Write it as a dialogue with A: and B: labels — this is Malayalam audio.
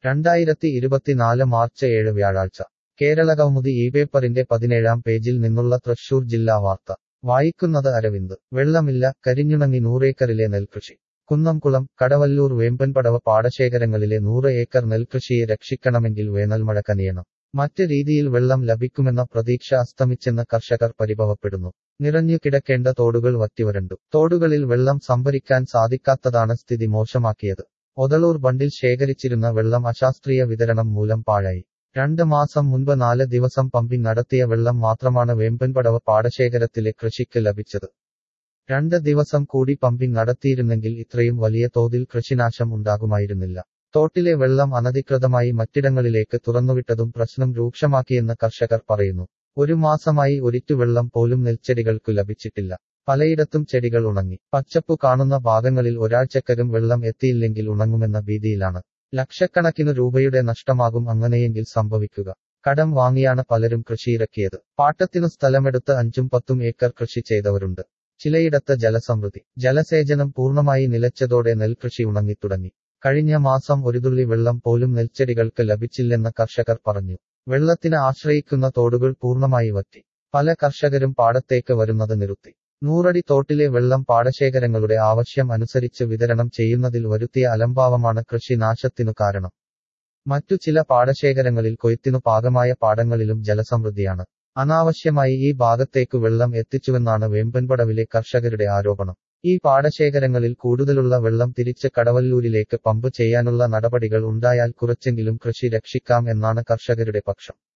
A: രണ്ടായിരത്തി ഇരുപത്തിനാല് മാർച്ച് ഏഴ് വ്യാഴാഴ്ച കേരളകൗമുദി ഈ പേപ്പറിന്റെ പതിനേഴാം പേജിൽ നിന്നുള്ള തൃശൂർ ജില്ലാ വാർത്ത വായിക്കുന്നത് അരവിന്ദ് വെള്ളമില്ല കരിഞ്ഞുണങ്ങി നൂറേക്കറിലെ നെൽകൃഷി കുന്നംകുളം കടവല്ലൂർ വേമ്പൻപടവ പാടശേഖരങ്ങളിലെ നൂറ് ഏക്കർ നെൽകൃഷിയെ രക്ഷിക്കണമെങ്കിൽ വേനൽമഴ കനിയണം മറ്റ് രീതിയിൽ വെള്ളം ലഭിക്കുമെന്ന പ്രതീക്ഷ അസ്തമിച്ചെന്ന് കർഷകർ പരിഭവപ്പെടുന്നു നിറഞ്ഞു കിടക്കേണ്ട തോടുകൾ വറ്റിവരണ്ടു തോടുകളിൽ വെള്ളം സംഭരിക്കാൻ സാധിക്കാത്തതാണ് സ്ഥിതി മോശമാക്കിയത് ഒതളൂർ ബണ്ടിൽ ശേഖരിച്ചിരുന്ന വെള്ളം അശാസ്ത്രീയ വിതരണം മൂലം പാഴായി രണ്ട് മാസം മുൻപ് നാല് ദിവസം പമ്പിംഗ് നടത്തിയ വെള്ളം മാത്രമാണ് വേമ്പൻപടവ പാടശേഖരത്തിലെ കൃഷിക്ക് ലഭിച്ചത് രണ്ട് ദിവസം കൂടി പമ്പിംഗ് നടത്തിയിരുന്നെങ്കിൽ ഇത്രയും വലിയ തോതിൽ കൃഷിനാശം ഉണ്ടാകുമായിരുന്നില്ല തോട്ടിലെ വെള്ളം അനധികൃതമായി മറ്റിടങ്ങളിലേക്ക് തുറന്നുവിട്ടതും പ്രശ്നം രൂക്ഷമാക്കിയെന്ന് കർഷകർ പറയുന്നു ഒരു മാസമായി ഒരിറ്റു വെള്ളം പോലും നെൽച്ചെടികൾക്കു ലഭിച്ചിട്ടില്ല പലയിടത്തും ചെടികൾ ഉണങ്ങി പച്ചപ്പു കാണുന്ന ഭാഗങ്ങളിൽ ഒരാഴ്ചക്കകം വെള്ളം എത്തിയില്ലെങ്കിൽ ഉണങ്ങുമെന്ന ഭീതിയിലാണ് ലക്ഷക്കണക്കിന് രൂപയുടെ നഷ്ടമാകും അങ്ങനെയെങ്കിൽ സംഭവിക്കുക കടം വാങ്ങിയാണ് പലരും കൃഷിയിറക്കിയത് പാട്ടത്തിനു സ്ഥലമെടുത്ത് അഞ്ചും പത്തും ഏക്കർ കൃഷി ചെയ്തവരുണ്ട് ചിലയിടത്ത് ജലസമൃദ്ധി ജലസേചനം പൂർണ്ണമായി നിലച്ചതോടെ നെൽകൃഷി ഉണങ്ങിത്തുടങ്ങി കഴിഞ്ഞ മാസം ഒരു തുള്ളി വെള്ളം പോലും നെൽച്ചെടികൾക്ക് ലഭിച്ചില്ലെന്ന് കർഷകർ പറഞ്ഞു വെള്ളത്തിന് ആശ്രയിക്കുന്ന തോടുകൾ പൂർണ്ണമായി വറ്റി പല കർഷകരും പാടത്തേക്ക് വരുന്നത് നിർത്തി നൂറടി തോട്ടിലെ വെള്ളം പാടശേഖരങ്ങളുടെ ആവശ്യം അനുസരിച്ച് വിതരണം ചെയ്യുന്നതിൽ വരുത്തിയ അലംഭാവമാണ് കൃഷി നാശത്തിനു കാരണം മറ്റു ചില പാടശേഖരങ്ങളിൽ കൊയ്ത്തിനു പാകമായ പാടങ്ങളിലും ജലസമൃദ്ധിയാണ് അനാവശ്യമായി ഈ ഭാഗത്തേക്കു വെള്ളം എത്തിച്ചുവെന്നാണ് വേമ്പൻപടവിലെ കർഷകരുടെ ആരോപണം ഈ പാടശേഖരങ്ങളിൽ കൂടുതലുള്ള വെള്ളം തിരിച്ച് കടവല്ലൂരിലേക്ക് പമ്പ് ചെയ്യാനുള്ള നടപടികൾ ഉണ്ടായാൽ കുറച്ചെങ്കിലും കൃഷി രക്ഷിക്കാം എന്നാണ് കർഷകരുടെ പക്ഷം